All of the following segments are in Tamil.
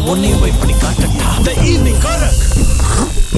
உன்னையும் போய் பண்ணி காட்டட்டா த ஈவினிங் கரக்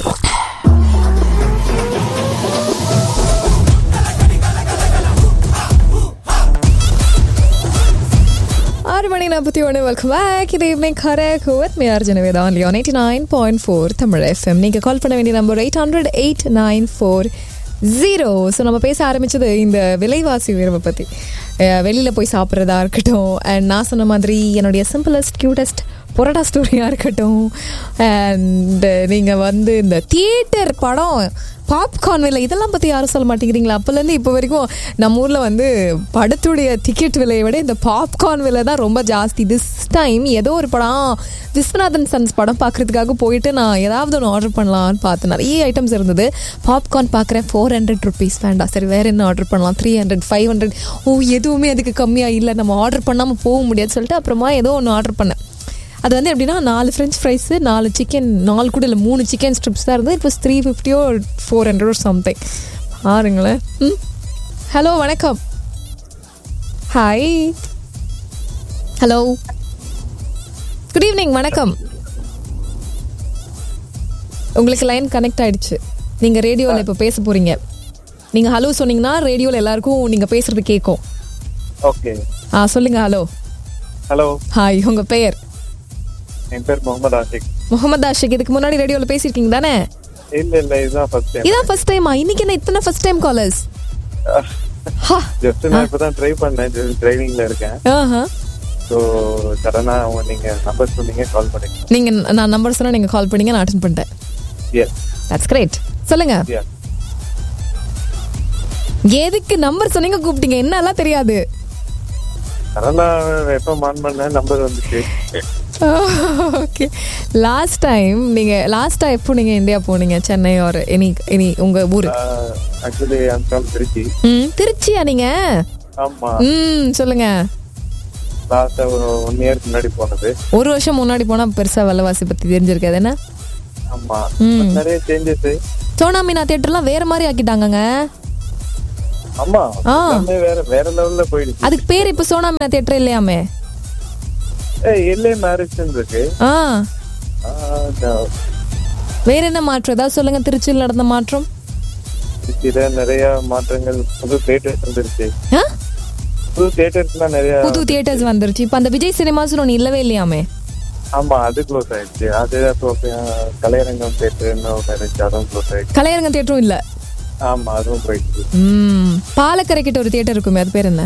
ஆறு மணி நாற்பத்தி ஒன்று வெல்கம் பேக் இது evening correct with me Arjuna Veda only one eighty nine point four Tamil FM நீங்கள் கால் பண்ண வேண்டிய number eight hundred eight nine four zero so நம்ம பேச ஆரம்பிச்சது இந்த விலைவாசி உயர்வை பற்றி வெளியில் போய் சாப்பிட்றதா இருக்கட்டும் அண்ட் நான் சொன்ன மாதிரி என்னுடைய சிம்பிளஸ்ட் க்யூட்டஸ்ட் பொரோட்டா ஸ்டோரியாக இருக்கட்டும் அண்ட் நீங்கள் வந்து இந்த தியேட்டர் படம் பாப்கார்ன் விலை இதெல்லாம் பற்றி யாரும் சொல்ல மாட்டேங்கிறீங்களா அப்போலேருந்து இப்போ வரைக்கும் நம்ம ஊரில் வந்து படத்துடைய டிக்கெட் விலையை விட இந்த பாப்கார்ன் விலை தான் ரொம்ப ஜாஸ்தி திஸ் டைம் ஏதோ ஒரு படம் விஸ்வநாதன் சன்ஸ் படம் பார்க்குறதுக்காக போயிட்டு நான் ஏதாவது ஒன்று ஆர்டர் பண்ணலான்னு பார்த்தேன் நிறைய ஐட்டம்ஸ் இருந்தது பாப்கார்ன் பார்க்குறேன் ஃபோர் ஹண்ட்ரட் ருபீஸ் வேண்டாம் சரி வேறு என்ன ஆர்டர் பண்ணலாம் த்ரீ ஹண்ட்ரட் ஃபைவ் ஹண்ட்ரட் ஓ எதுவுமே அதுக்கு கம்மியாக இல்லை நம்ம ஆர்டர் பண்ணாமல் போக முடியாதுன்னு சொல்லிட்டு அப்புறமா ஏதோ ஒன்று ஆர்டர் பண்ணேன் அது வந்து எப்படின்னா நாலு ஃப்ரெஞ்ச் ஃப்ரைஸு நாலு சிக்கன் நாலு கூட இல்லை மூணு சிக்கன் ஸ்ட்ரிப்ஸ் தான் இருந்தது இட் வாஸ் த்ரீ ஃபிஃப்டியோ ஃபோர் ஹண்ட்ரட் சம்திங் பாருங்களேன் ம் ஹலோ வணக்கம் ஹாய் ஹலோ குட் ஈவினிங் வணக்கம் உங்களுக்கு லைன் கனெக்ட் ஆயிடுச்சு நீங்கள் ரேடியோவில் இப்போ பேச போகிறீங்க நீங்கள் ஹலோ சொன்னீங்கன்னா ரேடியோவில் எல்லாருக்கும் நீங்கள் பேசுறது கேட்கும் ஓகே ஆ சொல்லுங்கள் ஹலோ ஹலோ ஹாய் உங்கள் பெயர் என் பேர் முகமது ஆஷிக் முகமது ஆஷிக் இதுக்கு முன்னாடி ரேடியோவில் பேசியிருக்கீங்க தானே இல்ல இல்ல இதுதான் ஃபர்ஸ்ட் டைம் இதான் ஃபர்ஸ்ட் டைமா இன்னைக்கு என்ன இத்தனை ஃபர்ஸ்ட் டைம் காலர்ஸ் ஜஸ்ட் நான் இப்பதான் ட்ரை பண்ணேன் டிரைவிங்ல இருக்கேன் ஆஹா ஸோ சடனா அவங்க நீங்க நம்பர் சொன்னீங்க கால் பண்ணீங்க நீங்க நான் நம்பர் சொன்னா நீங்க கால் பண்ணீங்க நான் அட்டன் பண்ணிட்டேன் எஸ் தட்ஸ் கிரேட் சொல்லுங்க யா எதுக்கு நம்பர் சொன்னீங்க கூப்பிட்டீங்க என்னெல்லாம் தெரியாது சடனா எப்போ மான் பண்ண நம்பர் வந்துச்சு ஓகே லாஸ்ட் டைம் நீங்க லாஸ்டா எப்போ நீங்க இந்தியா போனீங்க சென்னை ஒரு எனி எனி உங்க ஊரு ஆக்சுவலி அந்த திருச்சி ம் திருச்சியா நீங்க ஆமா ம் சொல்லுங்க லாஸ்டா ஒரு ஒன் இயர்க்கு முன்னாடி போனது ஒரு வருஷம் முன்னாடி போனா பெருசா விலைவாசி பத்தி தெரிஞ்சிருக்காது என்ன ஆமா ம். But நிறைய சேஞ்சஸ் சோனா மீனா தேட்டர்லாம் வேற மாதிரி ஆக்கிட்டாங்கங்க ஆமா ஆ. எல்லாமே வேற வேற லெவல்ல போயிடுச்சு அதுக்கு பேர் இப்ப சோனா மீனா தேட்டர் இல்லையாமே ஏய் எல்ஏ மேரேஜ் இருக்கு ஆ ஆ, இந்த- வேற என்ன மாற்றம் ஏதாவது சொல்லுங்க திருச்சியில் நடந்த மாற்றம் திருச்சியில நிறைய மாற்றங்கள் புது தியேட்டர்ஸ் வந்துருச்சு ஆ? புது தியேட்டர்ஸ்லாம் நிறைய புது தியேட்டர்ஸ் வந்துருச்சு இப்ப அந்த விஜய் சினிமாஸ் ஒன்று இல்லவே இல்லையாமே ஆமா அது க்ளோஸ் ஆயிடுச்சு அது அப்போ அஹ், கலையரங்கம் தியேட்டர்னு ஒன்று இருந்துச்சு அதுவும் க்ளோஸ் ஆயிடுச்சு கலையரங்க தேட்டரும் இல்ல ஆமா அதுவும் போயிடுச்சு ம் பாலக்கரை கிட்ட ஒரு தியேட்டர் இருக்குமே அது பேர் என்ன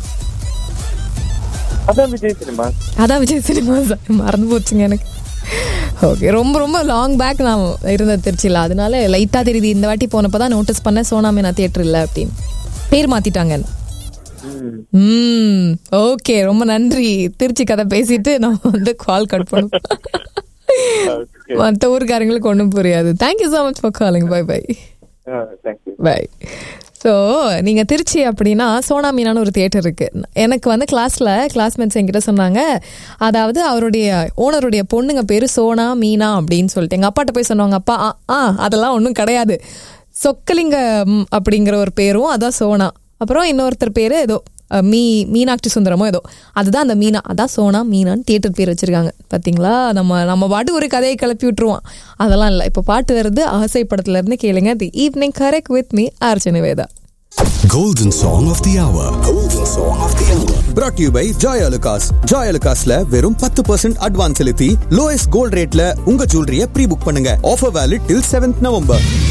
அதான் விஜய் சினிமா அதான் விஜய் சினிமாஸ் மறந்து போச்சுங்க எனக்கு ஓகே ரொம்ப ரொம்ப லாங் பேக் நான் இருந்தது திருச்சியில் அதனால லைட்டாக தெரியுது இந்த வாட்டி போனப்போ தான் நோட்டீஸ் பண்ணேன் சோனா மீனா தியேட்டர் இல்லை அப்படின்னு பேர் மாத்திட்டாங்க ம். ம் ஓகே ரொம்ப நன்றி திருச்சி கதை பேசிட்டு நான் வந்து கால் கட் பண்ணும் Okay. மற்ற ஊருக்காரங்களுக்கு ஒன்றும் புரியாது thank you so much for calling bye bye ஆ, thank you. பை ஸோ நீங்கள் திருச்சி அப்படின்னா சோனா மீனான்னு ஒரு தியேட்டர் இருக்குது எனக்கு வந்து கிளாஸில் கிளாஸ்மேட்ஸ் என்கிட்ட சொன்னாங்க அதாவது அவருடைய ஓனருடைய பொண்ணுங்க பேர் சோனா மீனா அப்படின்னு சொல்லிட்டு எங்கள் அப்பாட்ட போய் சொன்னாங்க அப்பா ஆ ஆ அதெல்லாம் ஒன்றும் கிடையாது சொக்கலிங்கம் அப்படிங்கிற ஒரு பேரும் அதான் சோனா அப்புறம் இன்னொருத்தர் பேர் ஏதோ அஹ், மீ மீனாட்சி சுந்தரமோ ஏதோ அதுதான் அந்த மீனா அதான் சோனா மீனான்னு தியேட்டர் பேர் வச்சிருக்காங்க பார்த்தீங்களா நம்ம நம்ம பாட்டு ஒரு கதையை கிளப்பி விட்டுருவோம் அதெல்லாம் இல்லை இப்போ பாட்டு வருது ஆசை படத்துல இருந்து கேளுங்க the evening correct with me Archana Veda Golden Song of the Hour. Golden Song of the Hour. brought to you by Joy Alucas. Joy Alucasல வெறும் பத்து பர்சன்ட் அட்வான்ஸ் செலுத்தி லோயஸ்ட் கோல்ட் ரேட்ல உங்க ஜுவல்லரிய ப்ரீ புக் பண்ணுங்க offer valid till seventh November